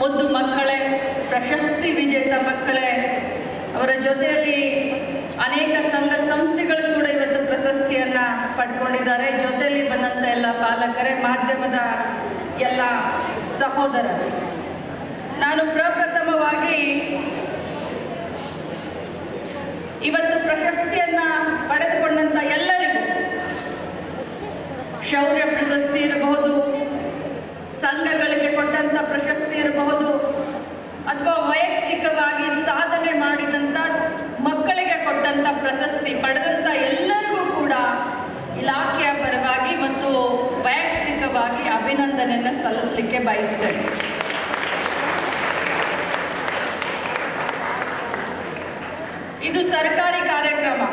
ಮುದ್ದು ಮಕ್ಕಳೇ ಪ್ರಶಸ್ತಿ ವಿಜೇತ ಮಕ್ಕಳೇ ಅವರ ಜೊತೆಯಲ್ಲಿ ಅನೇಕ ಸಂಘ ಸಂಸ್ಥೆಗಳು ಕೂಡ ಇವತ್ತು ಪ್ರಶಸ್ತಿಯನ್ನ ಪಡ್ಕೊಂಡಿದ್ದಾರೆ ಜೊತೆಯಲ್ಲಿ ಬಂದಂಥ ಎಲ್ಲ ಪಾಲಕರೇ ಮಾಧ್ಯಮದ ಎಲ್ಲ ಸಹೋದರರು ನಾನು ಪ್ರಪ್ರಥಮವಾಗಿ ಇವತ್ತು ಪ್ರಶಸ್ತಿಯನ್ನ ಪಡೆದುಕೊಂಡಂತ ಎಲ್ಲರಿಗೂ ಶೌರ್ಯ ಪ್ರಶಸ್ತಿ ಇರಬಹುದು ಸಂಘಗಳಿಗೆ ಕೊಟ್ಟಂತ ಪ್ರಶಸ್ತಿ ಇರಬಹುದು ಅಥವಾ ವೈಯಕ್ತಿಕವಾಗಿ ಸಾಧನೆ ಮಾಡಿದಂಥ ಮಕ್ಕಳಿಗೆ ಕೊಟ್ಟಂತ ಪ್ರಶಸ್ತಿ ಪಡೆದಂತ ಎಲ್ಲರಿಗೂ ಕೂಡ ಇಲಾಖೆಯ ಪರವಾಗಿ ಮತ್ತು ವೈಯಕ್ತಿಕವಾಗಿ ಅಭಿನಂದನೆಯನ್ನು ಸಲ್ಲಿಸಲಿಕ್ಕೆ ಬಯಸ್ತೇನೆ ಇದು ಸರ್ಕಾರಿ ಕಾರ್ಯಕ್ರಮ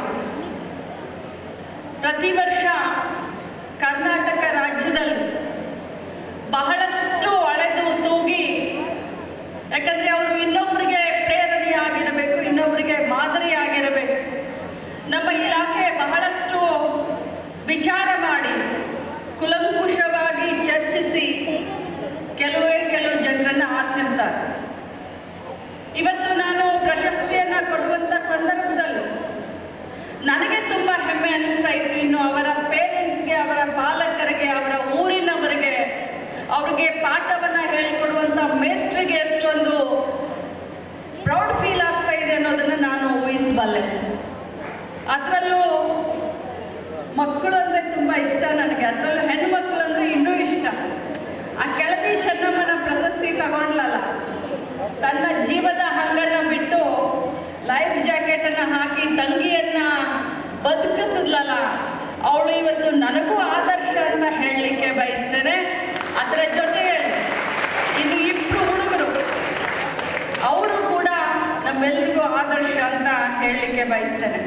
ಪ್ರತಿ ವರ್ಷ ಕರ್ನಾಟಕ ರಾಜ್ಯದಲ್ಲಿ ಬಹಳಷ್ಟು ಅಳೆದು ತೂಗಿ ಯಾಕಂದ್ರೆ ಅವರು ಇನ್ನೊಬ್ಬರಿಗೆ ಪ್ರೇರಣೆಯಾಗಿರಬೇಕು ಇನ್ನೊಬ್ಬರಿಗೆ ಮಾದರಿಯಾಗಿರಬೇಕು ನಮ್ಮ ಇಲಾಖೆ ಬಹಳಷ್ಟು ವಿಚಾರ ಮಾಡಿ ಕುಲಂಕುಷವಾಗಿ ಚರ್ಚಿಸಿ ಕೆಲವೇ ಕೆಲವು ಜನರನ್ನ ಆರಿಸಿರ್ತಾರೆ ಇವತ್ತು ನಾನು ಪ್ರಶಸ್ತಿಯನ್ನ ಕೊಡುವಂತ ಸಂದರ್ಭದಲ್ಲೂ ನನಗೆ ತುಂಬಾ ಹೆಮ್ಮೆ ಅನಿಸ್ತಾ ಇತ್ತು ಇನ್ನು ಅವರ ಪೇರೆಂಟ್ಸ್ಗೆ ಅವರ ಪಾಲಕರಿಗೆ ಅವರ ಊರಿನವರಿಗೆ ಅವ್ರಿಗೆ ಪಾಠವನ್ನ ಹೇಳ್ಕೊಡುವಂತ ಮೇಸ್ಟ್ರಿಗೆ ಎಷ್ಟೊಂದು ಪ್ರೌಡ್ ಫೀಲ್ ಆಗ್ತಾ ಇದೆ ಅನ್ನೋದನ್ನ ನಾನು ಊಹಿಸಬಲ್ಲೆ ಅದರಲ್ಲೂ ಮಕ್ಕಳು ಅಂದ್ರೆ ತುಂಬಾ ಇಷ್ಟ ನನಗೆ ಅದರಲ್ಲೂ ಹೆಣ್ಮಕ್ಳು ಅಂದ್ರೆ ಇನ್ನೂ ಇಷ್ಟ ಆ ಕೆಳದಿ ಚೆನ್ನಮ್ಮನ ಪ್ರಶಸ್ತಿ ತಗೊಂಡ್ಲಲ್ಲ ತನ್ನ ಜೀವದ ಹಂಗನ್ನ ಬಿಟ್ಟು ಲೈಫ್ ಜಾಕೆಟ್ ಅನ್ನ ಹಾಕಿ ತಂಗಿಯನ್ನ ಬದುಕಿಸಿದ್ಲಲ್ಲ ಅವಳು ಇವತ್ತು ನನಗೂ ಆದರ್ಶ ಅಂತ ಹೇಳಲಿಕ್ಕೆ ಬಯಸ್ತೇನೆ ಅದರ ಜೊತೆಯಲ್ಲಿ ಇನ್ನು ಇಬ್ರು ಹುಡುಗರು ಅವರು ಕೂಡ ನಮ್ಮೆಲ್ರಿಗೂ ಆದರ್ಶ ಅಂತ ಹೇಳಲಿಕ್ಕೆ ಬಯಸ್ತೇನೆ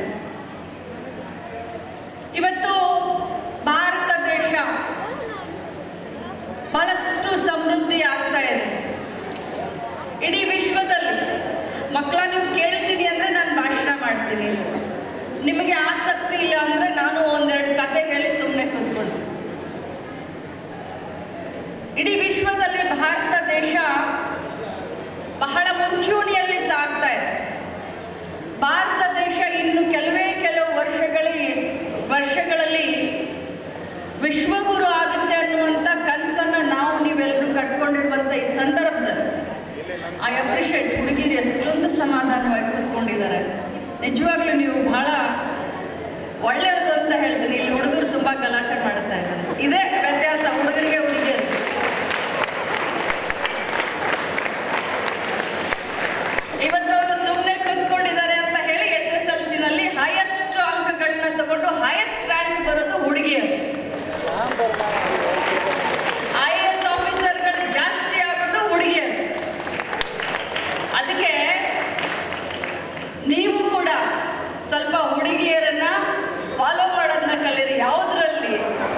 ಇವತ್ತು ಭಾರತ ದೇಶ ಬಹಳಷ್ಟು ಸಮೃದ್ಧಿ ಆಗ್ತಾ ಇದೆ ಇಡೀ ವಿಶ್ವದಲ್ಲಿ ಮಕ್ಕಳ ನೀವು ಕೇಳ್ತೀನಿ ಅಂದ್ರೆ ನಾನು ಭಾಷಣ ಮಾಡ್ತೀನಿ ನಿಮಗೆ ಆಸಕ್ತಿ ಇಲ್ಲ ಅಂದ್ರೆ ನಾನು ಒಂದೆರಡು ಕತೆ ಹೇಳಿ ಸುಮ್ಮನೆ ಕೂತ್ಕೊಳ್ತೀನಿ ಇಡೀ ವಿಶ್ವದಲ್ಲಿ ಭಾರತ ದೇಶ ಬಹಳ ಮುಂಚೂಣಿಯಲ್ಲಿ ಸಾಗ್ತಾ ಇದೆ ಭಾರತ ದೇಶ ಇನ್ನು ಕೆಲವೇ ಕೆಲವು ವರ್ಷಗಳಲ್ಲಿ ವರ್ಷಗಳಲ್ಲಿ ವಿಶ್ವಗುರು ಆಗುತ್ತೆ ಅನ್ನುವಂಥ ಕನಸನ್ನ ನಾವು ನೀವೆಲ್ಲರೂ ಕಟ್ಕೊಂಡಿರುವಂಥ ಈ ಸಂದರ್ಭದಲ್ಲಿ ಐ ಅಪ್ರಿಷಿಯೇಟ್ ಹುಡುಗಿರು ಎಷ್ಟೊಂದು ಸಮಾಧಾನವಾಗಿ ಕೂತ್ಕೊಂಡಿದ್ದಾರೆ ನಿಜವಾಗ್ಲೂ ನೀವು ಬಹಳ ಒಳ್ಳೆಯವರು ಅಂತ ಹೇಳ್ತೀನಿ ಇಲ್ಲಿ ಹುಡುಗರು ತುಂಬಾ ಗಲಾಟೆ ಮಾಡ್ತಾ ಇದ್ದಾರೆ ಇದೇ ವ್ಯತ್ಯಾಸ ಹುಡುಗರಿಗೆ ಹುಡುಗಿಯರಿಗೆ ಇವತ್ತು ಅವರು ಸುಮ್ಮನೆ ಕೂತ್ಕೊಂಡಿದ್ದಾರೆ ಅಂತ ಹೇಳಿ ಎಸ್ ಎಸ್ ಎಲ್ ಸಿನಲ್ಲಿ ಹೈಯೆಸ್ಟ್ ಅಂಕಗಳನ್ನ ತಗೊಂಡು ಹೈಯೆಸ್ಟ್ ರ್ಯಾಂಕ್ ಬರೋದು ಹುಡುಗಿಯರು ಐ ಎ ಎಸ್ ಆಫೀಸರ್ಗಳು ಜಾಸ್ತಿ ಆಗೋದು ಹುಡುಗಿಯರು ಅದಕ್ಕೆ ನೀವು ಕೂಡ ಸ್ವಲ್ಪ ಹುಡುಗಿಯರನ್ನ ಫಾಲೋ ಮಾಡೋದನ್ನ ಕಲೀರಿ ಯಾವುದ್ರಲ್ಲಿ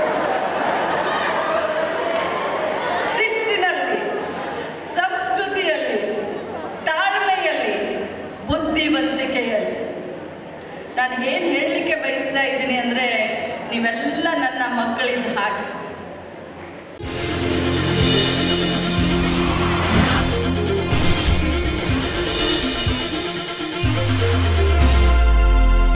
ಶಿಸ್ತಿನಲ್ಲಿ ಸಂಸ್ಕೃತಿಯಲ್ಲಿ ತಾಳ್ಮೆಯಲ್ಲಿ ಬುದ್ಧಿವಂತಿಕೆಯಲ್ಲಿ ನಾನು ಏನು ಹೇಳಲಿಕ್ಕೆ ಬಯಸ್ತಾ ಇದ್ದೀನಿ ಅಂದರೆ ನೀವೆಲ್ಲ ನನ್ನ ಮಕ್ಕಳಿದ್ದ ಹಾಗೆ